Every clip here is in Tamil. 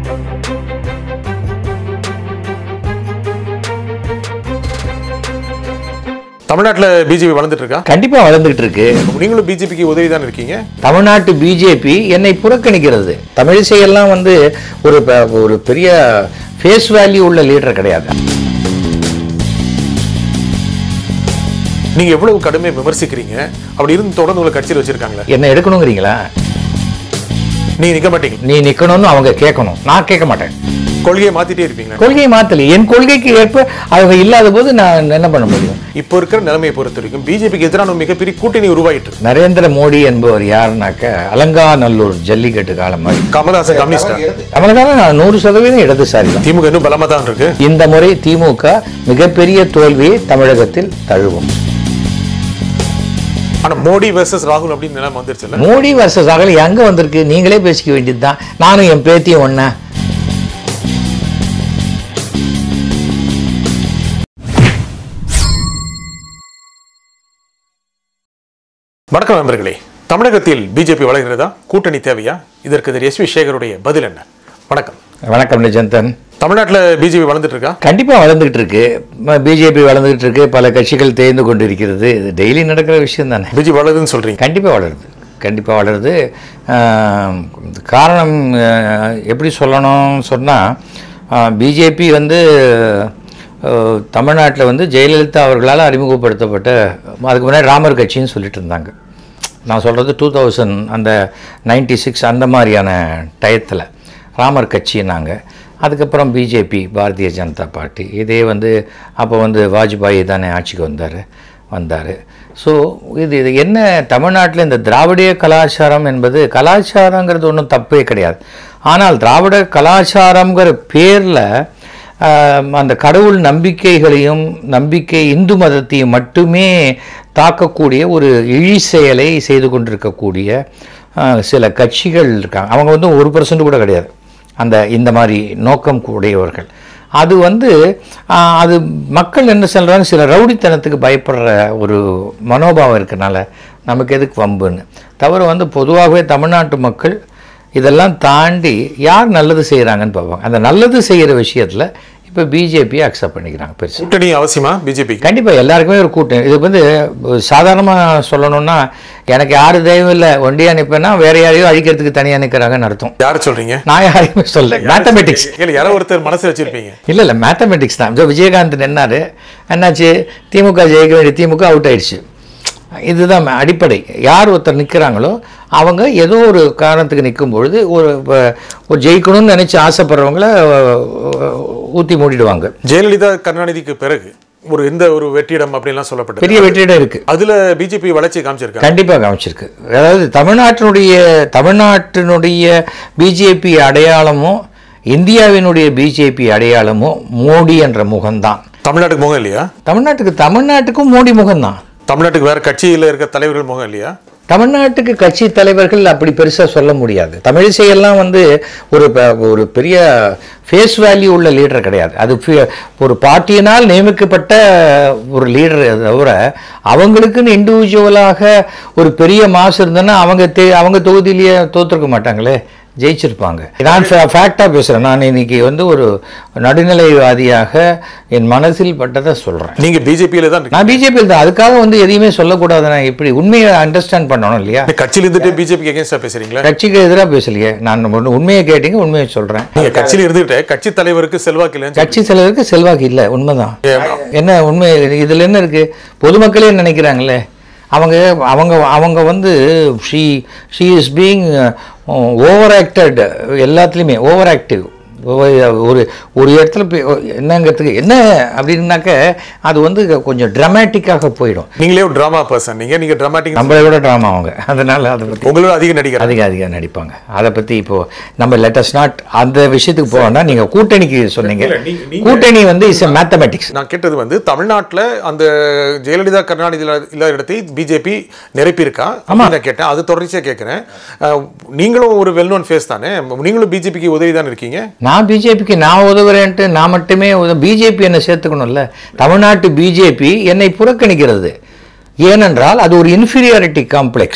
தமிழ்நாட்டுல பிஜேபி வளர்ந்துட்டு இருக்கா கண்டிப்பா வளர்ந்துகிட்டு இருக்கு நீங்களும் பிஜேபிக்கு உதவி தான் இருக்கீங்க தமிழ்நாட்டு பிஜேபி என்னை புறக்கணிக்கிறது தமிழிசையெல்லாம் வந்து ஒரு ப- ஒரு பெரிய ஃபேஸ் வேல்யூ உள்ள லீடர் கிடையாது நீங்க எவ்வளவு கடுமையை விமர்சிக்கிறீங்க அப்படி இருந்து தொடர்ந்து உங்களை கட்சியில் வச்சிருக்காங்களே என்ன எடுக்கணுங்கிறீங்களா நீங்க நிக்க மாட்டீங்க நீ நிக்கணும்னு அவங்க கேட்கணும் நான் கேட்க மாட்டேன் கொள்கையை மாத்திட்டே இருப்பீங்க கொள்கையை மாத்தல என் கொள்கைக்கு ஏற்ப அவங்க இல்லாத போது நான் என்ன பண்ண முடியும் இப்போ இருக்கிற நிலைமையை பொறுத்த வரைக்கும் பிஜேபிக்கு எதிரான ஒரு மிகப்பெரிய கூட்டணி உருவாயிட்டு இருக்கு நரேந்திர மோடி என்பவர் யாருனாக்க அலங்காநல்லூர் ஜல்லிக்கட்டு காலம் மாதிரி கமல்ஹாசன் கம்யூனிஸ்டா தமிழகால நான் நூறு சதவீதம் இடதுசாரி தான் திமுக இன்னும் பலமா தான் இருக்கு இந்த முறை திமுக மிகப்பெரிய தோல்வியை தமிழகத்தில் தழுவும் ஆனா மோடி வெர்சஸ் ராகுல் அப்படின்னு நிலைமை வந்துருச்சுல்ல மோடி வர்சஸ் அகல எங்க வந்திருக்கு நீங்களே பேசிக்க வேண்டியதுதான் நானும் என் பேத்தியும் ஒண்ணா வணக்கம் நண்பர்களே தமிழகத்தில் பிஜேபி வளர்கிறதா கூட்டணி தேவையா இதற்கு திரு எஸ் வி சேகருடைய பதில் என்ன வணக்கம் வணக்கம் நிஜந்தன் தமிழ்நாட்டுல பிஜேபி வளர்ந்துட்டு இருக்கா கண்டிப்பா வளர்ந்துகிட்டு இருக்கு பிஜேபி வளர்ந்துகிட்டு இருக்கு பல கட்சிகள் தேர்ந்து கொண்டிருக்கிறது இது டெய்லி நடக்கிற விஷயம் தானே பிஜேபி வளருதுன்னு சொல்றீங்க கண்டிப்பாக வளருது கண்டிப்பாக வளருது ஆம், காரணம் அஹ், எப்படி சொல்லணும் சொன்னால் பிஜேபி வந்து தமிழ்நாட்டில் வந்து ஜெயலலிதா அவர்களால் அறிமுகப்படுத்தப்பட்ட அதுக்கு முன்னாடி ராமர் கட்சின்னு சொல்லிட்டு இருந்தாங்க நான் சொல்கிறது டூ தௌசண்ட் அந்த நைன்டி சிக்ஸ் அந்த மாதிரியான டயத்தில் ராமர் கட்சின்னாங்க அதுக்கப்புறம் பிஜேபி பாரதிய ஜனதா பார்ட்டி இதே வந்து அப்போ வந்து வாஜ்பாய் தானே ஆட்சிக்கு வந்தார் வந்தார் ஸோ இது இது என்ன தமிழ்நாட்டில் இந்த திராவிடிய கலாச்சாரம் என்பது கலாச்சாரங்கிறது ஒன்றும் தப்பே கிடையாது ஆனால் திராவிட கலாச்சாரங்கிற பேரில் அந்த கடவுள் நம்பிக்கைகளையும் நம்பிக்கை இந்து மதத்தையும் மட்டுமே தாக்கக்கூடிய ஒரு இழி செயலை செய்து கொண்டிருக்கக்கூடிய ஆஹ், சில கட்சிகள் இருக்காங்க அவங்க வந்து ஒரு பர்சன்ட் கூட கிடையாது அந்த இந்த மாதிரி நோக்கம் உடையவர்கள் அது வந்து ஆஹ், அது மக்கள் என்ன சொல்கிறாங்க சில ரவுடித்தனத்துக்கு பயப்படுற ஒரு மனோபாவம் இருக்கனால நமக்கு எதுக்கு வம்புன்னு தவிர வந்து பொதுவாகவே தமிழ்நாட்டு மக்கள் இதெல்லாம் தாண்டி யார் நல்லது செய்கிறாங்கன்னு பார்ப்பாங்க அந்த நல்லது செய்கிற விஷயத்தில் இப்போ பிஜேபியை அக்செப்ட் பண்ணிக்கிறாங்க பெருசு கூட்டணி அவசியமா பிஜேபி கண்டிப்பாக எல்லாருக்குமே ஒரு கூட்டம் இது வந்து சாதாரணமாக சொல்லணும்னா எனக்கு யாரு தெய்வம் இல்லை ஒண்டியா நிற்பேன்னா வேற யாரையோ அழிக்கிறதுக்கு தனியாக நிற்கிறாங்கன்னு அர்த்தம் யார் சொல்றீங்க நான் யாரையுமே சொல்ல மேத்தமெட்டிக்ஸ் இல்ல யாரோ ஒருத்தர் மனசுல வச்சிருப்பீங்க இல்லை இல்லை மேத்தமெட்டிக்ஸ் தான் இதோ விஜயகாந்த் நின்னாரு என்னாச்சு திமுக ஜெயிக்க வேண்டிய திமுக அவுட் ஆயிடுச்சு இதுதான் அடிப்படை யார் ஒருத்தர் நிற்கிறாங்களோ அவங்க ஏதோ ஒரு காரணத்துக்கு நிற்கும் பொழுது ஒரு வ- ஒரு ஜெயிக்கணும்னு நினச்சி ஆசைப்படுறவங்கள ஊற்றி மூடிடுவாங்க ஜெயலலிதா கருணாநிதிக்கு பிறகு ஒரு எந்த ஒரு வெற்றிடம் அப்படின்லாம் சொல்லப்பட்டது பெரிய வெற்றிடம் இருக்குது அதுல பிஜேபி வளர்ச்சி காமிச்சிருக்காங்க கண்டிப்பாக காமிச்சிருக்கு அதாவது தமிழ்நாட்டினுடைய தமிழ்நாட்டினுடைய பிஜேபி அடையாளமும் இந்தியாவினுடைய பிஜேபி அடையாளமும் மோடி என்ற முகம்தான் தமிழ்நாட்டுக்கு முகம் இல்லையா தமிழ்நாட்டுக்கு தமிழ்நாட்டுக்கும் மோடி முகம்தான் தமிழ்நாட்டுக்கு வேற கட்சியில இருக்க தலைவர்கள் முகம் இல்லையா தமிழ்நாட்டுக்கு கட்சி தலைவர்கள் அப்படி பெருசாக சொல்ல முடியாது தமிழிசையெல்லாம் வந்து ஒரு ப- ஒரு பெரிய ஃபேஸ் வேல்யூ உள்ள லீடர் கிடையாது அது ஃபி- ஒரு பார்ட்டியினால் நியமிக்கப்பட்ட ஒரு லீடர் தவிர அவங்களுக்குன்னு இண்டிவிஜுவலாக ஒரு பெரிய மாசு இருந்ததுன்னா அவங்க தே அவங்க தொகுதியிலேயே தோற்றுருக்க மாட்டாங்களே ஜெயிச்சிருப்பாங்க நான் ஃபேக்டாக பேசுகிறேன் நான் இன்னைக்கு வந்து ஒரு நடுநிலைவாதியாக என் மனசில் பட்டதை சொல்கிறேன் நீங்க பிஜேபியில தான் இருக்கீங்க. நான் பிஜேபியில் தான் அதுக்காக வந்து எதையுமே சொல்லக்கூடாது நான் எப்படி உண்மையை அண்டர்ஸ்டாண்ட் பண்ணணும் இல்லையா நீங்க கட்சியில இருந்துட்டு பிஜேபிக்கு எகேன்ஸ்டா பேசுறீங்களா கட்சிக்கு எதிராக பேசலையே நான் ஒண்ணு உண்மையை கேட்டீங்க உண்மையை சொல்கிறேன் நீங்க கட்சியில இருந்துட்டு கட்சி தலைவருக்கு செல்வாக்கு இல்லைன்னு கட்சி தலைவருக்கு செல்வாக்கு இல்லை உண்மைதான் என்ன உண்மை இதில் என்ன இருக்குது பொதுமக்களே நினைக்கிறாங்களே அவங்க அவங்க அவங்க வந்து she she is being over acted எல்லாத்துலேயுமே ஓவர் ஆக்டிவ் ஒரு ஒரு இடத்துல போய் என்னங்கிறதுக்கு என்ன அப்படின்னாக்க அது வந்து கொஞ்சம் ட்ரமேட்டிக்காக போயிடும் நீங்களே ஒரு டிராமா பர்சன் நீங்க நீங்க டிராமாட்டிக் நம்மளை விட ட்ராமா அவங்க அதனால அதை பற்றி உங்களோட அதிக நடிகர் அதிக அதிக நடிப்பாங்க அதை பற்றி இப்போ நம்ம லெட்டஸ் நாட் அந்த விஷயத்துக்கு போவோம்னா நீங்கள் கூட்டணிக்கு சொன்னீங்க இல்ல, நீங்க- நீங்க- கூட்டணி வந்து இஸ் மேத்தமெட்டிக்ஸ் நான் கேட்டது வந்து தமிழ்நாட்டுல அந்த ஜெயலலிதா கருணாநிதி இல்லாத- இல்லாத இடத்தை பிஜேபி நிரப்பியிருக்கா அப்படின்னு நான் கேட்டேன் அது தொடர்ச்சியா கேட்கிறேன் அஹ், நீங்களும் ஒரு வெல் நோன் ஃபேஸ் தானே நீங்களும் பிஜேபிக்கு உதவி தான் இருக்கீங்க நான் பிஜேபிக்கு நான் உதவுறேன்ட்டு நான் மட்டுமே பிஜேபி என்னை சேர்த்துக்கணும்ல தமிழ்நாட்டு பிஜேபி என்னை புறக்கணிக்கிறது ஏனென்றால் அது ஒரு இன்ஃபீரியாரிட்டி காம்ப்ளெக்ஸ்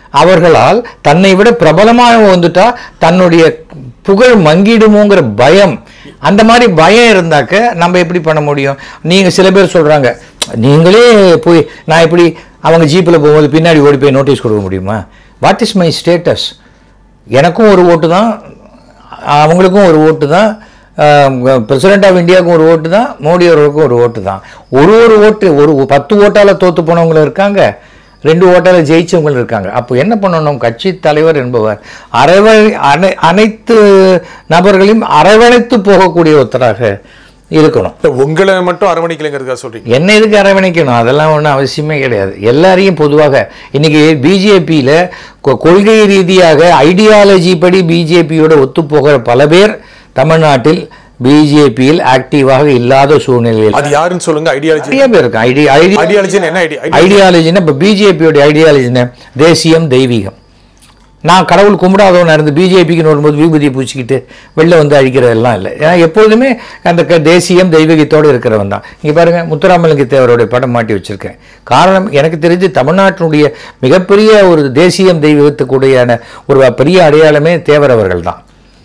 அவர்களால் தன்னை விட பிரபலமாக வந்துட்டா தன்னுடைய புகழ் மங்கிடுமோங்கிற பயம் அந்த மாதிரி பயம் இருந்தாக்க நம்ம எப்படி பண்ண முடியும் நீங்க சில பேர் சொல்றாங்க நீங்களே போய் நான் எப்படி அவங்க ஜீப்பில் போகும்போது பின்னாடி ஓடி போய் நோட்டீஸ் கொடுக்க முடியுமா வாட் இஸ் மை ஸ்டேட்டஸ் எனக்கும் ஒரு ஓட்டு தான் அவங்களுக்கும் ஒரு ஓட்டு தான் பிரசிடென்ட் ஆஃப் இந்தியாவுக்கும் ஒரு ஓட்டு தான் மோடி அவர்களுக்கும் ஒரு ஓட்டு தான் ஒரு ஒரு ஓட்டு ஒரு பத்து ஓட்டால் தோத்து போனவங்களும் இருக்காங்க ரெண்டு ஓட்டால் ஜெயிச்சவங்களும் இருக்காங்க அப்போ என்ன பண்ணணும் கட்சி தலைவர் என்பவர் அரவணை அனை அனைத்து நபர்களையும் அரவணைத்து போகக்கூடிய ஒருத்தராக இருக்கணும் உங்களை மட்டும் அரவணைக்கலைங்கிறதுக்காக சொல்றீங்க என்ன எதுக்கு அரவணைக்கணும் அதெல்லாம் ஒன்றும் அவசியமே கிடையாது எல்லாரையும் பொதுவாக இன்னைக்கு பிஜேபியில் கொள்கை ரீதியாக ஐடியாலஜி படி பிஜேபியோட ஒத்துப்போகிற பல பேர் தமிழ்நாட்டில் பிஜேபியில் ஆக்டிவாக இல்லாத சூழ்நிலையில் அது யாருன்னு சொல்லுங்க ஐடியாலஜி நிறைய பேர் இருக்கு ஐடி ஐடி ஐடியாலஜி என்ன ஐடியா ஐடியாலஜின்னா இப்போ பிஜேபியோட ஐடியாலஜின்னு தேசியம் தெய்வீகம் நான் கடவுள் கும்பிடாதவனா இருந்து பிஜேபிக்கு வரும்போது விபூதியை பூச்சிக்கிட்டு வெளில வந்து அழிக்கிறதெல்லாம் இல்லை ஏன்னா எப்பொழுதுமே அந்த க- தேசியம் தெய்வீகத்தோடு இருக்கிறவன் தான் இங்கே பாருங்க முத்துராமலிங்க தேவருடைய படம் மாட்டி வச்சிருக்கேன் காரணம் எனக்கு தெரிஞ்சு தமிழ்நாட்டினுடைய மிகப்பெரிய ஒரு தேசியம் தெய்வீகத்துக்குடையான ஒரு பெரிய அடையாளமே தேவர் அவர்கள் தான்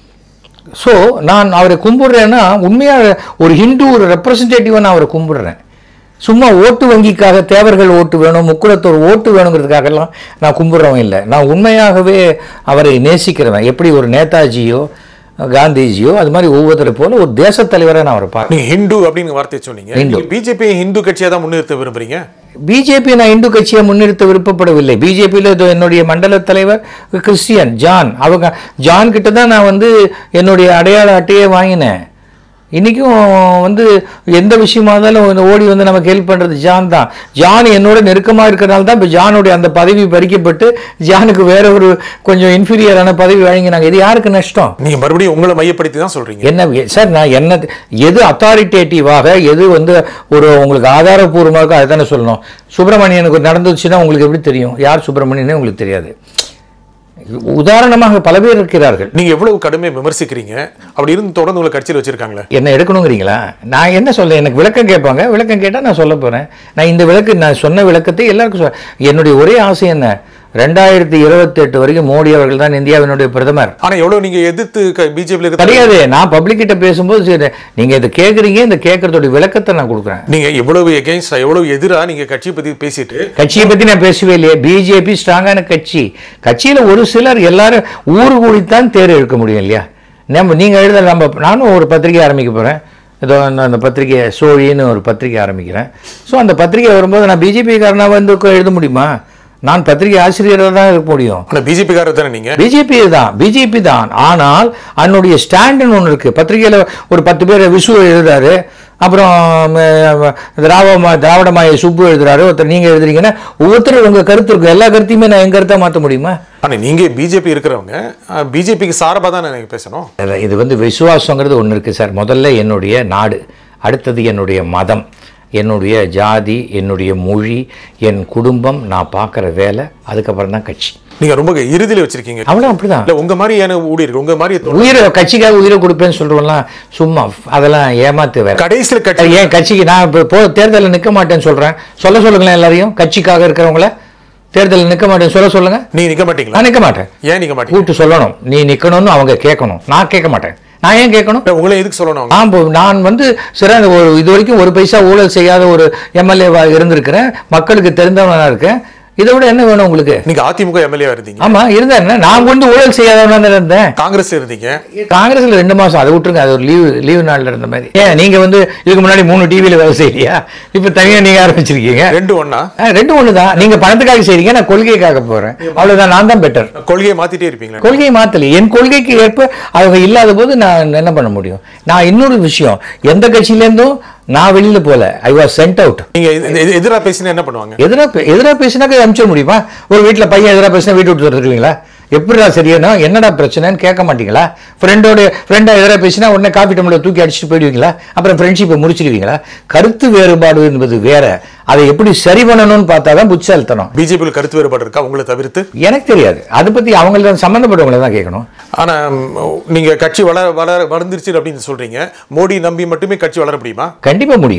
ஸோ நான் அவரை கும்பிடுறேன்னா உண்மையாக ஒரு ஹிந்து ஒரு ரெப்ரசன்டேட்டிவாக நான் அவரை கும்பிடுறேன் சும்மா ஓட்டு வங்கிக்காக தேவர்கள் ஓட்டு வேணும் முக்குளத்தோர் ஓட்டு வேணுங்கிறதுக்காகலாம் நான் கும்பிட்றவன் இல்லை நான் உண்மையாகவே அவரை நேசிக்கிறவன் எப்படி ஒரு நேதாஜியோ காந்திஜியோ அது மாதிரி ஒவ்வொருத்தரை போல ஒரு தேசத் தலைவரை நான் அவரை பார்க்குறேன் நீங்க ஹிந்து அப்படிங்கிற வார்த்தையை சொன்னீங்க நீங்க பிஜேபி ஹிந்து கட்சியா தான் முன்னிறுத்த விரும்புறீங்க பிஜேபி நான் இந்து கட்சியை முன்னிறுத்த விருப்பப்படவில்லை பிஜேபியில் என்னுடைய மண்டல தலைவர் கிறிஸ்டியன் ஜான் அவங்க ஜான் கிட்ட தான் நான் வந்து என்னுடைய அடையாள அட்டையே வாங்கினேன் இன்றைக்கும் வந்து எந்த விஷயமா இருந்தாலும் வந்து ஓடி வந்து நமக்கு ஹெல்ப் பண்ணுறது ஜான் தான் ஜான் என்னோட நெருக்கமாக இருக்கிறனால தான் இப்போ ஜானுடைய அந்த பதவி பறிக்கப்பட்டு ஜானுக்கு வேற ஒரு கொஞ்சம் இன்ஃபீரியரான பதவி வழங்கினாங்க இது யாருக்கு நஷ்டம் நீங்க மறுபடியும் உங்களை மையப்படுத்தி தான் சொல்றீங்க என்ன சார் நான் என்ன எது அத்தாரிட்டேட்டிவாக எது வந்து ஒரு உங்களுக்கு ஆதாரபூர்வமாக அதை தானே சொல்லணும் சுப்பிரமணியனுக்கு நடந்துச்சுன்னா உங்களுக்கு எப்படி தெரியும் யார் சுப்பிரமணியனே உங்களுக்கு தெரியாது உதாரணமாக பல பேர் இருக்கிறார்கள் நீங்க எவ்வளவு கடுமையை விமர்சிக்கிறீங்க அப்படி இருந்து தொடர்ந்து உங்களை கட்சியில் வச்சிருக்காங்களே என்ன எடுக்கணுங்கிறீங்களா நான் என்ன சொல்ல எனக்கு விளக்கம் கேட்பாங்க விளக்கம் கேட்டால் நான் சொல்ல போகிறேன் நான் இந்த விளக்கு நான் சொன்ன விளக்கத்தை எல்லாருக்கும் சொல்ல என்னுடைய ஒரே ஆசை என்ன ரெண்டாயிரத்தி இருபத்தெட்டு வரைக்கும் மோடி அவர்கள் தான் இந்தியாவினுடைய பிரதமர் ஆனா எவ்வளவு நீங்க எதிர்த்து பிஜேபியில் இருக்க கிடையாது நான் பப்ளிக் கிட்ட பேசும்போது சரி, நீங்க இதை கேட்குறீங்க இந்த கேட்கறதோட விளக்கத்தை நான் கொடுக்குறேன் நீங்க எவ்வளவு எகெயின்ஸ்ட் எவ்வளவு எதிரா நீங்க கட்சியை பத்தி பேசிட்டு கட்சியை பத்தி நான் பேசவே இல்லையே பிஜேபி ஸ்ட்ராங்கான கட்சி கட்சியில ஒரு சிலர் எல்லாரும் ஊரு கூடித்தான் தேர் இழுக்க முடியும் இல்லையா நம்ம நீங்க எழுத நம்ம நானும் ஒரு பத்திரிகை ஆரம்பிக்க போறேன் ஏதோ அந்த அந்த பத்திரிகை சோழின்னு ஒரு பத்திரிகை ஆரம்பிக்கிறேன் ஸோ அந்த பத்திரிகை வரும்போது நான் பிஜேபி காரனா வந்து உட்கா- எழுத முடியுமா நான் பத்திரிகை ஆசிரியராக தான் இருக்க முடியும் ஆனா பிஜேபி காரர் தானே நீங்க பிஜேபி தான் பிஜேபி தான் ஆனால் அதனுடைய ஸ்டாண்டுன்னு ஒன்று இருக்கு பத்திரிகையில் ஒரு பத்து பேர் விசு எழுதுறாரு அப்புறம் ம, திராவ திராவிடமாய சுப்பு எழுதுறாரு ஒருத்தர் நீங்க எழுதுறீங்கன்னா ஒவ்வொருத்தரும் உங்க கருத்து இருக்கும் எல்லா கருத்தையுமே நான் என் கருத்தா மாற்ற முடியுமா ஆனா நீங்க பிஜேபி இருக்கிறவங்க பிஜேபிக்கு சார்பா தான் நீங்க பேசணும் இல்ல, இது வந்து விசுவாசங்கிறது ஒன்று இருக்குது சார் முதல்ல என்னுடைய நாடு அடுத்தது என்னுடைய மதம் என்னுடைய ஜாதி என்னுடைய மொழி என் குடும்பம் நான் பார்க்குற வேலை அதுக்கப்புறம் தான் கட்சி நீங்க ரொம்ப இறுதியில வச்சிருக்கீங்க அவ்வளோ அப்படிதான் இல்ல உங்க மாதிரியான ஊழியர் உங்க மாதிரி தொ- உயிரை கட்சிக்காக உயிரை கொடுப்பேன்னு சொல்றவங்கலாம் சும்மா அதெல்லாம் ஏமாத்து வேற கடைசியில கட்சி ஏன் கட்சிக்கு நான் இப்போ போ தேர்தலில் நிற்க மாட்டேன்னு சொல்றேன் சொல்ல சொல்லுங்களேன் எல்லாரையும் கட்சிக்காக இருக்கிறவங்கள தேர்தலில் நிற்க மாட்டேன்னு சொல்ல சொல்லுங்க நீங்க நிக்க மாட்டீங்களா நான் நிற்க மாட்டேன் ஏன் நிக்க மாட்டீங்க கூப்பிட்டு சொல்லணும் நீ நிற்கணும்னு அவங்க கேட்கணும் நான் கேட்க மாட்டேன் நான் ஏன் கேட்கணும் இல்ல, உங்களை எதுக்கு சொல்லணும் அவங்க? நான் இப்போ- நான் வந்து சிறந்த ஒரு இது வரைக்கும் ஒரு பைசா ஊழல் செய்யாத ஒரு எம்எல்ஏவா இருந்திருக்கிறேன் மக்களுக்கு தெரிந்தவனா இருக்கேன் இதை விட என்ன வேணும் உங்களுக்கு நீங்க அதிமுக எம்எல்ஏ இருந்தீங்க ஆமா இருந்தேன் என்ன நான் கொண்டு ஊழல் செய்யாதவனா தானே இருந்தேன் காங்கிரஸ் இருந்தீங்க காங்கிரஸ்ல ரெண்டு மாசம் அதை விட்டுருங்க அது ஒரு லீவு லீவு நாள்ல இருந்த மாதிரி ஏன் நீங்க வந்து இதுக்கு முன்னாடி மூணு டிவியில வேலை செய்யலையா இப்ப தனியா நீங்க ஆரம்பிச்சிருக்கீங்க ரெண்டு ஒண்ணா ஆ, ரெண்டும் ஒண்ணுதான் நீங்க பணத்துக்காக செய்றீங்க நான் கொள்கைக்காக போறேன் அவ்வளவுதான் நான் தான் பெட்டர் கொள்கையை மாத்திட்டே இருப்பீங்களா கொள்கையை மாத்தல என் கொள்கைக்கு ஏற்ப அவங்க இல்லாத போது நான் என்ன பண்ண முடியும் நான் இன்னொரு விஷயம் எந்த கட்சியிலேருந்தும் நான் வெளியில போல ஐ வாஸ் சென்ட் அவுட் நீங்க எது- எது- எதிரா பேசினா என்ன பண்ணுவாங்க எதிரா பே- எதிரா பேசினாக்க அனுப்பிச்சிட முடியுமா ஒரு வீட்டில் பையன் எதிரா பேசினா வீட்டு விட்டு வந்துருவீங்களா எப்படிடா சரியானா என்னடா பிரச்சனைன்னு கேட்க மாட்டீங்களா ஃப்ரெண்டோட ஃப்ரெண்டா எதிரா பேசினா உடனே காப்பி டம்ளர் தூக்கி அடிச்சுட்டு போயிடுவீங்களா அப்புறம் ஃப்ரெண்ட்ஷிப்பை முடிச்சிடுவீங்களா கருத்து வேறுபாடு என்பது வேற அதை எப்படி சரி பண்ணணும்னு பார்த்தா தான் புட்சாலித்தனம் பிஜேபியில் கருத்து வேறுபாடு இருக்கா உங்களை தவிர்த்து எனக்கு தெரியாது அதை பத்தி அவங்கள சம்மந்தப்பட்டவங்கள தான் கேட்கணும் ஆனா ம், நீங்க கட்சி வளர வளர வளர்ந்துருச்சு அப்படின்னு சொல்றீங்க மோடி நம்பி மட்டுமே கட்சி வளர முடியுமா கண்டிப்பா முடியும்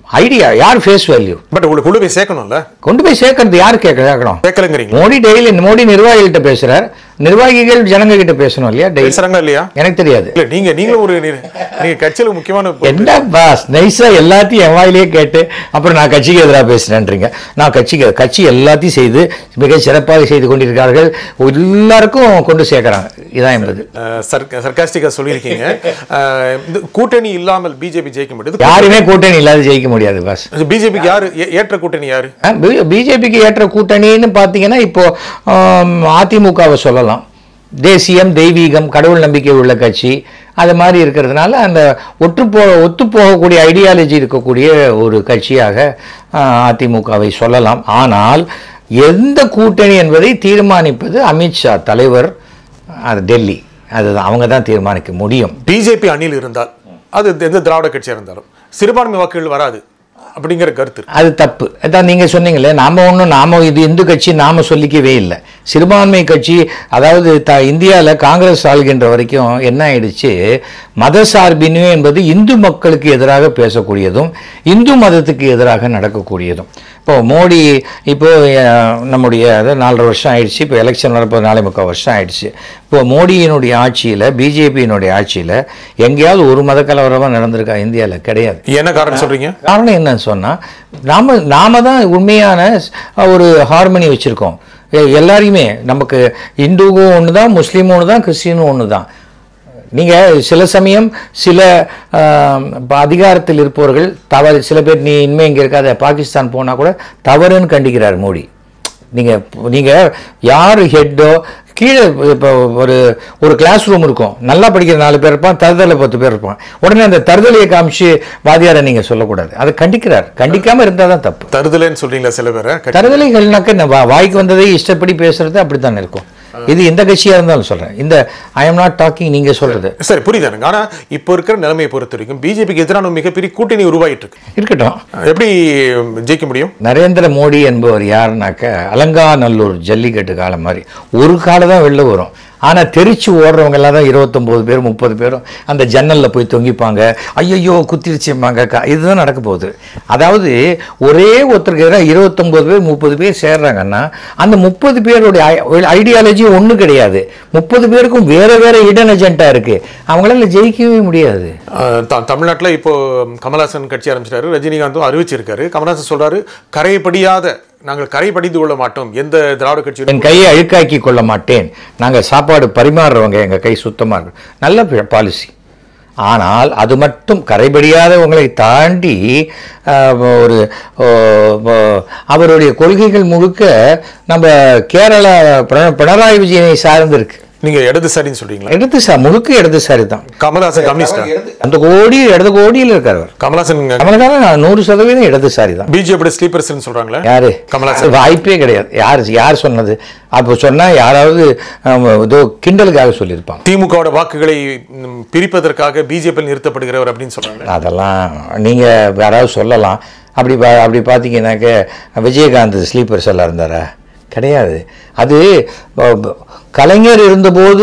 ஐடியா யார் ஃபேஸ் வேல்யூ பட் உங்களுக்கு உள்ள போய் சேர்க்கணும்ல கொண்டு போய் சேர்க்கறது யார் கேட்க கேட்கணும் சேர்க்கலங்கிறீங்க மோடி டெய்லி மோடி நிர்வாகிகள்கிட்ட பேசுறார் நிர்வாகிகள் ஜனங்க கிட்ட பேசணும் இல்லையா டெய்லி பேசுறாங்களா இல்லையா எனக்கு தெரியாது இல்ல நீங்க நீங்களும் ஒரு நிர்- நீங்க கட்சியில முக்கியமான பொறுப்பு. என்ன பாஸ் நைஸா எல்லாத்தையும் என் வாயிலேயே கேட்டு அப்புறம் நான் கட்சிக்கு எதிராக பேசுறேன்றீங்க நான் கட்சிக்கு கட்சி எல்லாத்தையும் செய்து மிக சிறப்பாக செய்து கொண்டிருக்கிறார்கள் எல்லாருக்கும் கொண்டு சேர்க்கறாங்க இதான் என்பது அஹ், சர்க்க- சர்க்காஸ்டிக்கா சொல்லியிருக்கீங்க அஹ், இந்த கூட்டணி இல்லாமல் பிஜேபி ஜெயிக்க முடியாது யாருமே கூட்டணி இல்லாத ஜெயிக்க முடியாது பாஸ் பிஜேபிக்கு யாரு ஏ- ஏற்ற கூட்டணி யாரு பிஜேபிக்கு ஏற்ற கூட்டணின்னு பார்த்தீங்கன்னா இப்போ ஆம், அதிமுகவை சொல்லலாம் தேசியம் தெய்வீகம் கடவுள் நம்பிக்கை உள்ள கட்சி அது மாதிரி இருக்கிறதுனால அந்த ஒற்று போ ஒத்து போகக்கூடிய ஐடியாலஜி இருக்கக்கூடிய ஒரு கட்சியாக ஆ, அதிமுகவை சொல்லலாம் ஆனால் எந்த கூட்டணி என்பதை தீர்மானிப்பது அமித்ஷா தலைவர் அது டெல்லி அதுதான் அவங்க தான் தீர்மானிக்க முடியும் பிஜேபி அணியில் இருந்தால் அது எந்த திராவிட கட்சியா இருந்தாலும் சிறுபான்மை வாக்குகள் வராது அப்படிங்கிற கருத்து இருக்கு. அது தப்பு அதான் நீங்கள் சொன்னீங்களே நாம ஒன்றும் நாம இது இந்து கட்சி நாம சொல்லிக்கவே இல்லை சிறுபான்மை கட்சி அதாவது த இந்தியாவில் காங்கிரஸ் ஆள்கின்ற வரைக்கும் என்ன ஆயிடுச்சு மத சார்பின்மை என்பது இந்து மக்களுக்கு எதிராக பேசக்கூடியதும் இந்து மதத்துக்கு எதிராக நடக்கக்கூடியதும் இப்போ மோடி இப்போ அஹ், நம்முடைய அதாவது நாலரை வருஷம் ஆயிடுச்சு இப்போ எலெக்ஷன் வரப்போ நாலே முக்கால் வருஷம் ஆயிடுச்சு இப்போ மோடியினுடைய ஆட்சியில் பிஜேபியினுடைய ஆட்சியில் எங்கேயாவது ஒரு மத கலவரமாக நடந்திருக்கா இந்தியாவில் கிடையாது என்ன காரணம் சொல்றீங்க காரணம் என்னன்னு சொன்னால் நாம நாம தான் உண்மையான ஒரு ஹார்மனி வச்சுருக்கோம் எல்லாரையுமே நமக்கு இந்துவும் ஒன்று தான் முஸ்லீமும் ஒன்று தான் கிறிஸ்டினும் ஒன்று தான் நீங்கள் சில சமயம் சில ஆம், இப்ப அதிகாரத்தில் இருப்பவர்கள் தவறு சில பேர் நீ இனிமே இங்கே இருக்காத பாகிஸ்தான் போனால் கூட தவறுன்னு கண்டிக்கிறார் மோடி நீங்கள் நீங்கள் யார் ஹெட்டோ கீழே இப்போ ஒரு ஒரு கிளாஸ் ரூம் இருக்கும் நல்லா படிக்கிற நாலு பேர் இருப்பான் தருதலில் பத்து பேர் இருப்பான் உடனே அந்த தருதலையை காமிச்சு வாதியாரை நீங்கள் சொல்லக்கூடாது அதை கண்டிக்கிறார் கண்டிக்காமல் இருந்தால் தான் தப்பு தருதலைன்னு சொல்றீங்களா சில பேரை கட்சி- தருதலைகள்னாக்க இந்த வா- வாய்க்கு வந்ததை இஷ்டப்படி பேசுறது அப்படி தானே இருக்கும் இது எந்த கட்சியாக இருந்தாலும் சொல்கிறேன் இந்த ஐ எம் நாட் டாக்கிங் நீங்கள் சொல்கிறது சரி புரியுது எனக்கு ஆனா இப்போ இருக்கிற நிலைமையை பொறுத்த வரைக்கும் பிஜேபிக்கு எதிரான ஒரு மிகப்பெரிய கூட்டணி உருவாயிட்டு இருக்கு இருக்கட்டும் எப்படி ஜெயிக்க முடியும் நரேந்திர மோடி என்பவர் யாருனாக்க அலங்காநல்லூர் ஜல்லிக்கட்டு காலம் மாதிரி ஒரு காலம் தான் வெளில வரும் ஆனால் தெரிச்சு ஓடுறவங்க எல்லாம் தான் இருபத்தொம்போது பேர் முப்பது பேரும் அந்த ஜன்னலில் போய் தொங்கிப்பாங்க ஐயையோ குத்திருச்சும்பாங்க கா இதுதான் நடக்க போகுது அதாவது ஒரே ஒருத்தருக்கு எதிராக இருபத்தொம்போது பேர் முப்பது பேர் சேர்றாங்கன்னா அந்த முப்பது பேருடைய ஐடியாலஜி ஒன்றும் கிடையாது முப்பது பேருக்கும் வேற வேற இடன் அஜெண்டா இருக்குது அவங்களால ஜெயிக்கவே முடியாது அஹ், த- தமிழ்நாட்டுல இப்போ கமல்ஹாசன் கட்சி ஆரம்பிச்சிட்டாரு ரஜினிகாந்தும் அறிவிச்சிருக்காரு கமல்ஹாசன் சொல்றாரு கரை படியாத நாங்கள் கரை படிந்து கொள்ள மாட்டோம் எந்த திராவிட கட்சியும் என் கையை அழுக்காக்கி கொள்ள மாட்டேன் நாங்கள் சாப்பாடு பரிமாறுறவங்க எங்கள் கை சுத்தமாக இருக்கும் நல்ல பாலிசி ஆனால் அது மட்டும் கரைபடியாதவங்களை தாண்டி ஆஹ், ஒரு ஓ, ஓ, அவருடைய கொள்கைகள் முழுக்க நம்ம கேரள பிர- பினராயி விஜயனை சார்ந்திருக்கு நீங்க இடதுசாரின்னு சொல்றீங்களா இடதுசாரி முழுக்க இடதுசாரி தான் கமல்ஹாசன் கம்யூனிஸ்டா அந்த கோடி இடது கோடியில் இருக்கார் அவர் கமல்ஹாசன் நம்மளுக்காக நூறு சதவீதம் இடதுசாரி தான் பிஜேபி ஸ்லீப்பர்ஸ்னு சொல்றாங்களே யாரு கமல்ஹாசன் வாய்ப்பே கிடையாது யார் யார் சொன்னது அப்போ சொன்னா யாராவது ஆம், ஏதோ கிண்டலுக்காக சொல்லியிருப்பாங்க திமுகவோட வாக்குகளை ம், பிரிப்பதற்காக பிஜேபி நிறுத்தப்படுகிறவர் அப்படின்னு சொல்றாங்க அதெல்லாம் நீங்க யாராவது சொல்லலாம் அப்படி பா- அப்படி பார்த்தீங்கன்னாக்க விஜயகாந்த் ஸ்லீப்பர்ஸ் எல்லாம் இருந்தாரா கிடையாது அது ப- ப- கலைஞர் இருந்தபோது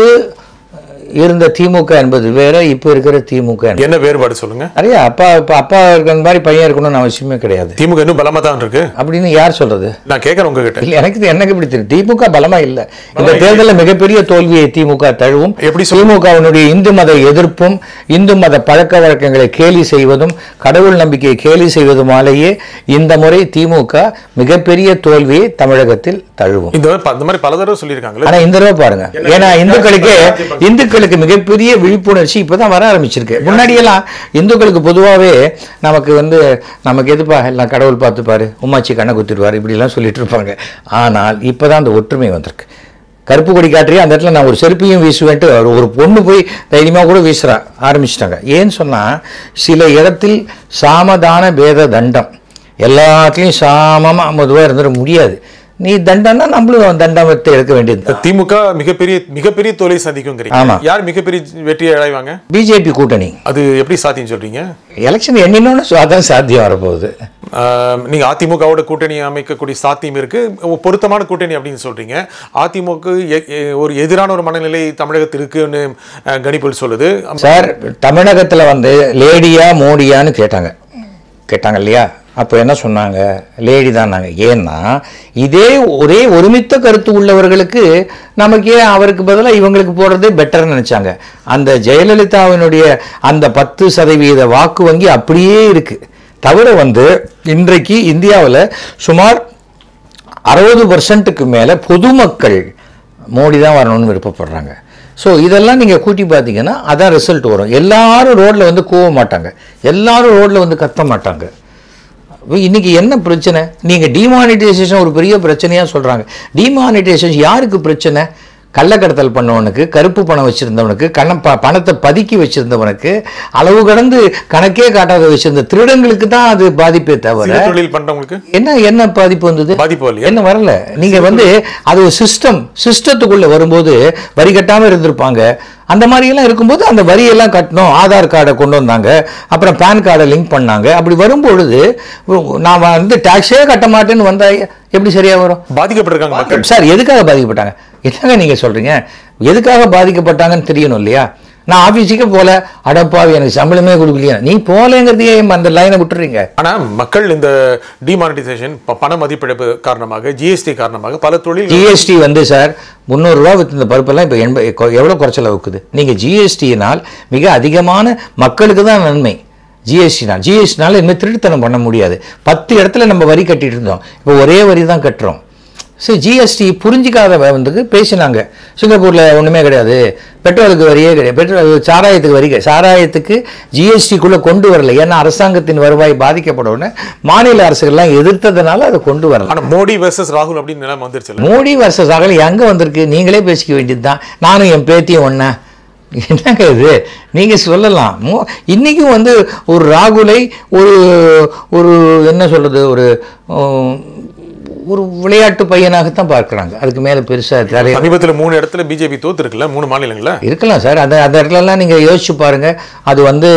இருந்த திமுக என்பது வேற இப்போ இருக்கிற திமுக என்பது. என்ன வேறுபாடு சொல்லுங்க நிறைய அப்பா இப்போ அப்பா இருக்கிற மாதிரி பையன் இருக்கணும்னு அவசியமே கிடையாது திமுக இன்னும் பலமா தான் இருக்கு அப்படின்னு யார் சொல்றது நான் கேட்கறேன் உங்ககிட்ட இல்ல எனக்கு இது- எனக்கு இப்படி தெரியும் திமுக பலமா இல்ல இந்த தேர்தலில் மிகப்பெரிய தோல்வியை திமுக தழுவும் எப்படி திமுகவினுடைய இந்து மத எதிர்ப்பும் இந்து மத பழக்க வழக்கங்களை கேலி செய்வதும் கடவுள் நம்பிக்கையை கேலி செய்வதுமாலேயே இந்த முறை திமுக மிகப்பெரிய தோல்வியை தமிழகத்தில் தழுவும் இந்த மாதிரி ப- இந்த மாதிரி பல தடவை சொல்லியிருக்காங்களே ஆனா இந்த தடவை பாருங்க ஏன்னா இந்துக்களுக்கு இந்துக்களுக்கு மிகப்பெரிய விழிப்புணர்ச்சி இப்பதான் வர ஆரம்பிச்சிருக்கு முன்னாடியெல்லாம் இந்துக்களுக்கு பொதுவாகவே நமக்கு வந்து நமக்கு எதுப்பா எல்லாம் கடவுள் பார்த்துப்பாரு உமாச்சி கண்ணை குத்திடுவார் இப்படிலாம் சொல்லிட்டு இருப்பாங்க ஆனால் இப்பதான் அந்த ஒற்றுமை வந்திருக்கு கருப்பு கொடி காட்டுறியா அந்த இடத்துல நான் ஒரு செருப்பையும் வீசுவேன்ட்டு ஒரு- ஒரு பொண்ணு போய் தைரியமாக கூட வீசுறா ஆரம்பிச்சிட்டாங்க ஏன்னு சொன்னா சில இடத்தில் சாமதான பேத தண்டம் எல்லாத்துலேயும் சாமமாக மதுவாக இருந்துட முடியாது நீ தண்டம்னா நம்மளும் தண்டத்தை எடுக்க வேண்டியது திமுக மிகப்பெரிய மிகப்பெரிய தோல்வி சந்திக்குங்கிறீங்க ஆமா. யார் மிகப்பெரிய வெற்றியை அடைவாங்க பிஜேபி கூட்டணி அது எப்படி சாத்தியம் சொல்றீங்க எலெக்ஷன் எண்ணினோன்னு அதான் சாத்தியம் வரப்போகுது ஆஹ், நீங்க அதிமுகவோட கூட்டணி அமைக்கக்கூடிய சாத்தியம் இருக்கு பொருத்தமான கூட்டணி அப்படின்னு சொல்றீங்க அதிமுக எ- எ- ஒரு எதிரான ஒரு மனநிலை தமிழகத்தில் இருக்குன்னு அஹ், கணிப்புகள் சொல்லுது சார் தமிழகத்தில் வந்து லேடியா மோடியான்னு கேட்டாங்க கேட்டாங்க இல்லையா அப்போ என்ன சொன்னாங்க லேடி தான் நாங்கள் ஏன்னா இதே ஒரே ஒருமித்த கருத்து உள்ளவர்களுக்கு நமக்கு ஏன் அவருக்கு பதிலாக இவங்களுக்கு போடுறதே பெட்டர்னு நினச்சாங்க அந்த ஜெயலலிதாவினுடைய அந்த பத்து சதவீத வாக்கு வங்கி அப்படியே இருக்குது தவிர வந்து இன்றைக்கு இந்தியாவில் சுமார் அறுபது பர்சன்ட்டுக்கு மேலே பொதுமக்கள் மோடி தான் வரணும்னு விருப்பப்படுறாங்க ஸோ இதெல்லாம் நீங்கள் கூட்டி பார்த்தீங்கன்னா அதான் ரிசல்ட் வரும் எல்லாரும் ரோட்டில் வந்து கூவ மாட்டாங்க எல்லாரும் ரோட்டில் வந்து கத்த மாட்டாங்க இன்னைக்கு என்ன பிரச்சனை நீங்கள் டிமானிட்டைசேஷன் ஒரு பெரிய பிரச்சனையாக சொல்கிறாங்க டிமானிட்டைசேஷன் யாருக்கு பிரச்சனை கள்ளக்கடத்தல் பண்ணவனுக்கு கருப்பு பணம் வச்சுருந்தவனுக்கு கண ப பணத்தை பதுக்கி வச்சுருந்தவனுக்கு அளவு கடந்து கணக்கே காட்டாத வச்சிருந்த திருடங்களுக்கு தான் அது பாதிப்பே தவிர சிறு தொழில் பண்றவங்களுக்கு என்ன என்ன பாதிப்பு வந்தது பாதிப்பு இல்லையா என்ன வரல நீங்க வந்து அது ஒரு சிஸ்டம் சிஸ்டத்துக்குள்ள வரும்போது வரி கட்டாம இருந்திருப்பாங்க அந்த மாதிரி எல்லாம் இருக்கும்போது அந்த வரியெல்லாம் கட்டணும் ஆதார் கார்டை கொண்டு வந்தாங்க அப்புறம் பேன் கார்டை லிங்க் பண்ணாங்க அப்படி வரும்பொழுது நான் வந்து டாக்ஸே கட்ட மாட்டேன்னு வந்தா எப்படி சரியா வரும் பாதிக்கப்பட்டிருக்காங்க மக்கள் சார் எதுக்காக பாதிக்கப்பட்டாங்க என்னங்க நீங்க சொல்றீங்க எதுக்காக பாதிக்கப்பட்டாங்கன்னு தெரியணும் இல்லையா நான் ஆஃபீஸுக்கு போல அடப்பாவி எனக்கு சம்பளமே கொடுக்கலையா நீ போலேங்கிறதையே அந்த லைனை விட்டுறீங்க ஆனா மக்கள் இந்த டிமானிட்டைசேஷன் பண மதிப்பிழப்பு காரணமாக ஜிஎஸ்டி காரணமாக பல தொழில் ஜிஎஸ்டி வந்து சார் முந்நூறுரூவா விற்று இந்த பருப்பெல்லாம் இப்போ எண்பது எவ்வளோ குறைச்சல விற்குது நீங்கள் ஜிஎஸ்டியினால் மிக அதிகமான மக்களுக்கு தான் நன்மை ஜிஎஸ்டினால் ஜிஎஸ்டினால இனிமேல் திருட்டுத்தனம் பண்ண முடியாது பத்து இடத்துல நம்ம வரி கட்டிட்டு இருந்தோம் இப்போ ஒரே வரி தான் கட்டுறோம் சரி ஜிஎஸ்டி புரிஞ்சிக்காத வந்துக்கு பேசினாங்க சிங்கப்பூரில் ஒன்றுமே கிடையாது பெட்ரோலுக்கு வரியே கிடையாது பெட்ரோல் சாராயத்துக்கு வரி கிடையாது சாராயத்துக்கு ஜிஎஸ்டிக்குள்ளே கொண்டு வரல ஏன்னா அரசாங்கத்தின் வருவாய் பாதிக்கப்படவுடனே மாநில அரசுகள்லாம் எதிர்த்ததுனால அதை கொண்டு வரல ஆனா மோடி வெர்சஸ் ராகுல் அப்படின்னு நிலைமை வந்துருச்சு மோடி வருஷ அகல எங்க வந்திருக்கு நீங்களே பேசிக்க வேண்டியது தான் நானும் என் பேத்தியும் ஒண்ணா என்னங்க இது நீங்க சொல்லலாம் மோ இன்னைக்கும் வந்து ஒரு ராகுலை ஒரு ஒரு என்ன சொல்றது ஒரு உம், ஒரு விளையாட்டு பையனாகத்தான் பார்க்கறாங்க அதுக்கு மேல பெருசா நிறைய சமீபத்துல மூணு இடத்துல பிஜேபி தோத்து இருக்குல்ல மூணு மாநிலங்கள்ல இருக்கலாம் சார் அந்த அந்த இடத்துலலாம் நீங்கள் யோசிச்சு பாருங்க அது வந்து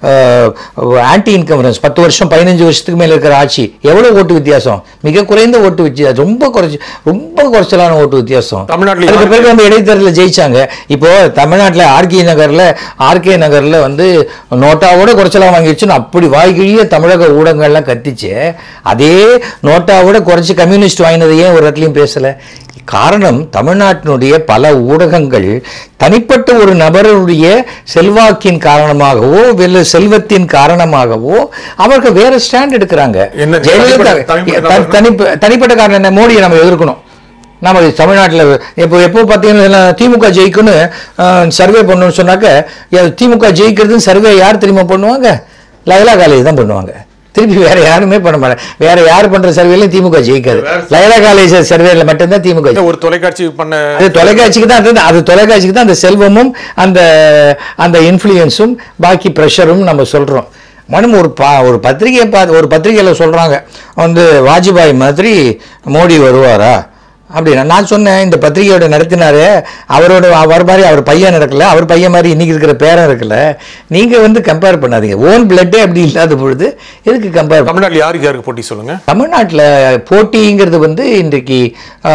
ஆன்டி இன்கம்பரன்ஸ் பத்து வருஷம் பதினஞ்சு வருஷத்துக்கு மேலே இருக்கிற ஆட்சி எவ்வளோ ஓட்டு வித்தியாசம் மிக குறைந்த ஓட்டு வித்தியாசம் ரொம்ப குறைச்சி ரொம்ப குறைச்சலான ஓட்டு வித்தியாசம் தமிழ்நாட்டுல அதுக்கு பிறகு அந்த இடைத்தேர்தலில் ஜெயிச்சாங்க இப்போ தமிழ்நாட்டில் ஆர்கே நகரில் ஆர்கே நகரில் வந்து நோட்டாவோட குறைச்சலாம் வாங்கிடுச்சுன்னு அப்படி வாய்கிழிய தமிழக ஊடகங்கள்லாம் கத்திச்சு அதே நோட்டாவோட குறைச்சி கம்யூனிஸ்ட் வாங்கினது ஏன் ஒரு இடத்துலையும் பேசலை காரணம் தமிழ்நாட்டினுடைய பல ஊடகங்கள் தனிப்பட்ட ஒரு நபருடைய செல்வாக்கின் காரணமாகவோ வெள்ள செல்வத்தின் காரணமாகவோ அவர்கள் வேற ஸ்டாண்ட் எடுக்கிறாங்க என்ன ஜெயலலிதா தனிப்பட்ட- த- தனிப்ப- தனிப்பட்ட காரணம் என்ன மோடியை நம்ம எதிர்க்கணும் நம்ம தமிழ்நாட்டில் இப்போ எப்போ பார்த்தீங்கன்னா திமுக ஜெயிக்கும்னு சர்வே பண்ணணும்னு சொன்னாக்க எ- திமுக ஜெயிக்கிறதுன்னு சர்வே யார் தெரியுமா பண்ணுவாங்க லயலா காலேஜ் தான் பண்ணுவாங்க திருப்பி வேற யாருமே பண்ண மாட்டாங்க வேற யார் பண்ற சர்வேலையும் திமுக ஜெயிக்காது லயலா காலேஜ் சர்வேல மட்டும்தான் திமுக ஜெயிக்கும். ஒரு தொலைக்காட்சி பண்ண அது தொலைக்காட்சிக்கு தான் அது அது தொலைக்காட்சிக்கு தான் அந்த செல்வமும் அந்த அந்த இன்ஃப்ளூயன்ஸும் பாக்கி ப்ரெஷரும் நம்ம சொல்கிறோம் மனம் ஒரு பா ஒரு பத்திரிகையை பார்த்து ஒரு பத்திரிகையில் சொல்கிறாங்க வந்து வாஜ்பாய் மாதிரி மோடி வருவாரா அப்படின்னா நான் சொன்னேன் இந்த பத்திரிகையோட நடத்தினாரு அவரோட அவர் மாதிரி அவர் பையன் நடக்கல அவர் பையன் மாதிரி இன்னைக்கு இருக்கிற பேரன் இருக்கல நீங்கள் வந்து கம்பேர் பண்ணாதீங்க ஓன் பிளட்டே அப்படி இல்லாத பொழுது எதுக்கு கம்பேர் தமிழ்நாட்டுல யாருக்கு யாருக்கு போட்டி சொல்லுங்க தமிழ்நாட்டில் போட்டிங்கிறது வந்து இன்றைக்கு ஆ,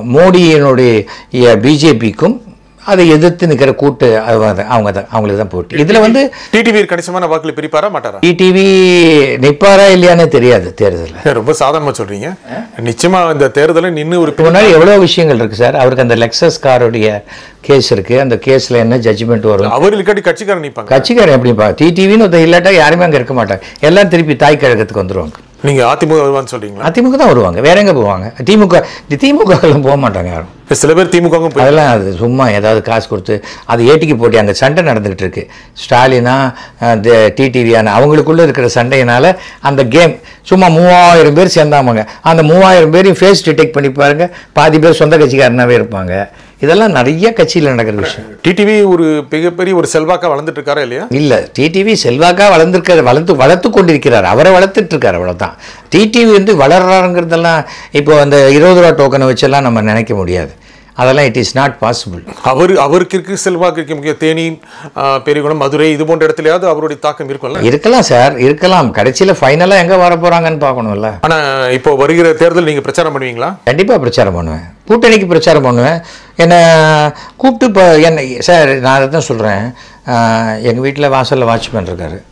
மோடியினுடைய பிஜேபிக்கும் அதை எதிர்த்து நிற்கிற கூட்டு அவங்க தான் அவங்க தான் அவங்களுக்கு தான் போட்டி இதில் வந்து டிடிவி கணிசமான வாக்குல பிரிப்பாரா மாட்டாரா டிடிவி நிற்பாரா இல்லையானே தெரியாது தேர்தலில் ரொம்ப சாதாரணமா சொல்றீங்க நிச்சயமா இந்த தேர்தலை நின்னு ஒரு முன்னாடி எவ்வளோ விஷயங்கள் இருக்குது சார் அவருக்கு அந்த லெக்ஸஸ் காருடைய கேஸ் இருக்குது அந்த கேஸில் என்ன ஜட்ஜ்மெண்ட் வரும் அவர் இல்லாட்டி கட்சிக்காரன் நிப்பாங்க கட்சிக்காரன் எப்படிப்பா டிடிவின்னு ஒருத்தர் இல்லாட்டா யாருமே அங்கே இருக்க மாட்டாங்க எல்லாம் திருப்பி தாய் கழகத்துக்கு வந்துருவாங்க நீங்க அதிமுக வருவான்னு சொல்றீங்களா அதிமுக தான் வருவாங்க வேற எங்கே போவாங்க திமுக திமுகலாம் போக மாட்டாங்க யாரும் இப்ப சில பேர் திமுகவும் போய் அதெல்லாம் அது சும்மா ஏதாவது காசு கொடுத்து அது ஏட்டிக்கு போட்டி அங்கே சண்டை நடந்துகிட்டு இருக்கு ஸ்டாலினா அந்த டிடிவியான அவங்களுக்குள்ள இருக்கிற சண்டையினால அந்த கேம் சும்மா மூவாயிரம் பேர் சேர்ந்தாமாங்க அந்த மூவாயிரம் பேரையும் ஃபேஸ் டிடெக்ட் பண்ணி பாருங்க பாதி பேர் சொந்த கட்சிக்காரனாவே இருப்பாங்க இதெல்லாம் நிறைய கட்சியில் நடக்கிற விஷயம் டிடிவி ஒரு மிகப்பெரிய ஒரு செல்வாக்கா வளர்ந்துட்டு இருக்காரா இல்லையா இல்ல டிடிவி செல்வாக்கா வளர்ந்துருக்காரு வளர்த்து வளர்த்து கொண்டிருக்கிறார் அவரை வளர்த்துட்டு இருக்காரு அவ்வளவுதான் டிடிவி வந்து வளர்றாருங்கிறதெல்லாம் இப்போ அந்த இருபது ரூபா டோக்கனை வச்செல்லாம் நம்ம நினைக்க முடியாது அதெல்லாம் இட் இஸ் நாட் பாசிபிள் அவர் அவருக்கு இருக்கு செல்வாக்கு இருக்க முக்கிய தேனி ஆ, பெரியகுளம் மதுரை இது போன்ற இடத்துலயாவது அவருடைய தாக்கம் இருக்கும்ல இருக்கலாம் சார் இருக்கலாம் கடைசியில் ஃபைனலாக எங்கே வர போகிறாங்கன்னு பார்க்கணும்ல ஆனா இப்போ வருகிற தேர்தல் நீங்க பிரச்சாரம் பண்ணுவீங்களா கண்டிப்பாக பிரச்சாரம் பண்ணுவேன் கூட்டணிக்கு பிரச்சாரம் பண்ணுவேன் என்னை கூப்பிட்டு இப்போ என்ன சார் நான் அதை தான் சொல்கிறேன் எங்கள் வீட்டில் வாசலில் வாட்ச்மேன் இருக்கார்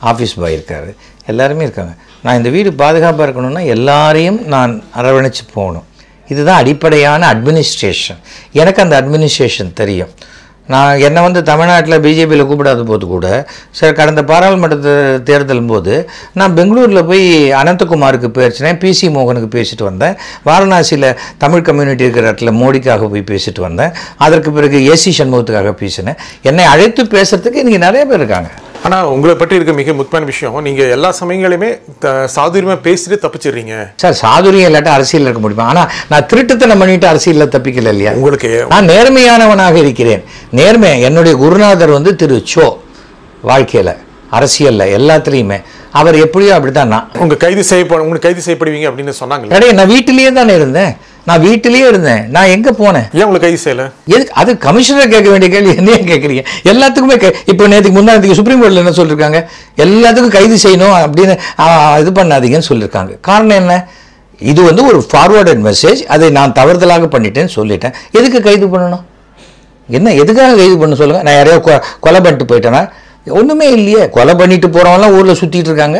ஆஃபீஸ் பாய் இருக்காரு எல்லாருமே இருக்காங்க நான் இந்த வீடு பாதுகாப்பாக இருக்கணும்னா எல்லாரையும் நான் அரவணைச்சு போகணும் இதுதான் அடிப்படையான அட்மினிஸ்ட்ரேஷன் எனக்கு அந்த அட்மினிஸ்ட்ரேஷன் தெரியும் நான் என்னை வந்து தமிழ்நாட்டில் பிஜேபியில் கூப்பிடாத போது கூட சரி கடந்த பாராளுமன்ற தே- தேர்தல் போது நான் பெங்களூரில் போய் அனந்தகுமாருக்கு பேசினேன் பிசி மோகனுக்கு பேசிட்டு வந்தேன் வாரணாசியில் தமிழ் கம்யூனிட்டி இருக்கிற இடத்துல மோடிக்காக போய் பேசிட்டு வந்தேன் அதற்கு பிறகு ஏசி சண்முகத்துக்காக பேசினேன் என்னை அழைத்து பேசுறதுக்கு இன்றைக்கி நிறைய பேர் இருக்காங்க ஆனா உங்களை பற்றி இருக்க மிக முக்கியமான விஷயம் நீங்க எல்லா சமயங்களையுமே த- சாதுரியமா பேசிட்டு தப்பிச்சிடுறீங்க சார் சாதுரியம் இல்லாட்ட அரசியல் இருக்க முடியுமா ஆனால் நான் திருட்டுத்தனம் பண்ணிட்டு அரசியலில் தப்பிக்கல இல்லையா உங்களுக்கு நான் நேர்மையானவனாக இருக்கிறேன் நேர்மை என்னுடைய குருநாதர் வந்து திரு சோ வாழ்க்கையில் அரசியலில் எல்லாத்துலேயுமே அவர் எப்படியோ அப்படித்தான் நான் உங்க கைது செய்யப்பட உங்களுக்கு கைது செய்யப்படுவீங்க அப்படின்னு சொன்னாங்களே இடையே நான் வீட்டிலேயே தானே இருந்தேன் நான் வீட்டிலேயே இருந்தேன் நான் எங்கே போனேன் ஏன் உங்களை கைது செய்யல எதுக்கு அது கமிஷனர் கேட்க வேண்டிய கேள்வி என்ன கேட்குறீங்க எல்லாத்துக்குமே கே இப்போ நேற்றுக்கு முன்னாடி சுப்ரீம் கோர்ட்டில் என்ன சொல்லியிருக்காங்க எல்லாத்துக்கும் கைது செய்யணும் அப்படின்னு ஆ, இது பண்ணாதீங்கன்னு சொல்லியிருக்காங்க காரணம் என்ன இது வந்து ஒரு ஃபார்வர்டட் மெசேஜ் அதை நான் தவறுதலாக பண்ணிட்டேன்னு சொல்லிட்டேன் எதுக்கு கைது பண்ணணும் என்ன எதுக்காக கைது பண்ண சொல்லுங்கள் நான் யாரையோ கொ கொலை பண்ணிட்டு போயிட்டேனா ஒன்றுமே இல்லையே கொலை பண்ணிட்டு போகிறவங்களாம் ஊரில் சுற்றிட்டு இருக்காங்க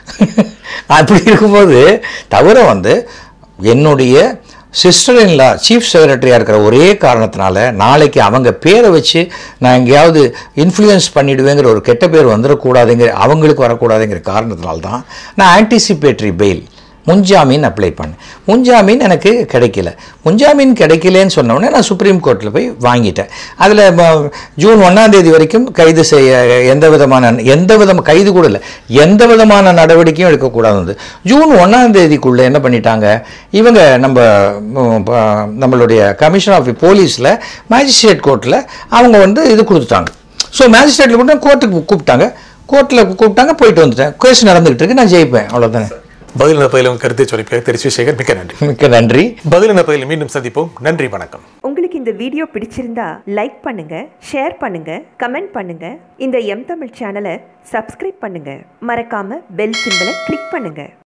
அப்படி இருக்கும்போது தவிர வந்து என்னுடைய சிஸ்டர் இன்லா சீஃப் செக்ரட்டரியாக இருக்கிற ஒரே காரணத்தினால நாளைக்கு அவங்க பேரை வச்சு நான் எங்கேயாவது இன்ஃப்ளூயன்ஸ் பண்ணிடுவேங்கிற ஒரு கெட்ட பேர் வந்துடக்கூடாதுங்கிற அவங்களுக்கு வரக்கூடாதுங்கிற காரணத்தினால தான் நான் ஆன்டிசிபேட்டரி பெயில் முன்ஜாமீன் அப்ளை பண்ணேன் முன்ஜாமீன் எனக்கு கிடைக்கல முன்ஜாமீன் கிடைக்கலன்னு சொன்ன உடனே நான் சுப்ரீம் கோர்ட்டில் போய் வாங்கிட்டேன் அதில் ஜூன் ஒன்றாம் தேதி வரைக்கும் கைது செய்ய எந்த விதமான எந்த விதம் கைது கூட இல்லை எந்த விதமான நடவடிக்கையும் எடுக்கக்கூடாது வந்து ஜூன் ஒன்றாம் தேதிக்குள்ளே என்ன பண்ணிட்டாங்க இவங்க நம்ம ம், ப- நம்மளுடைய கமிஷன் ஆஃப் போலீஸில் மேஜிஸ்ட்ரேட் கோர்ட்டில் அவங்க வந்து இது கொடுத்துட்டாங்க ஸோ மேஜிஸ்ட்ரேட்டில் கூட கோர்ட்டுக்கு கூப்பிட்டாங்க கோர்ட்டில் கூப்பிட்டாங்க போயிட்டு வந்துட்டேன் கேஸ் நடந்துகிட்டு இருக்கு நான் ஜெயிப்பேன் அவ்வளோதானே பதில் என்ன பதில் உங்க கருத்தை சொல்லிப்பேன் தெரிச்சு சேகர் மிக்க நன்றி மிக்க நன்றி பதில் என்ன பதில் மீண்டும் சந்திப்போம் நன்றி வணக்கம் உங்களுக்கு இந்த வீடியோ பிடிச்சிருந்தா லைக் பண்ணுங்க ஷேர் பண்ணுங்க கமெண்ட் பண்ணுங்க இந்த எம் தமிழ் சேனலை சப்ஸ்கிரைப் பண்ணுங்க மறக்காம பெல் சிம்பலை கிளிக் பண்ணுங்க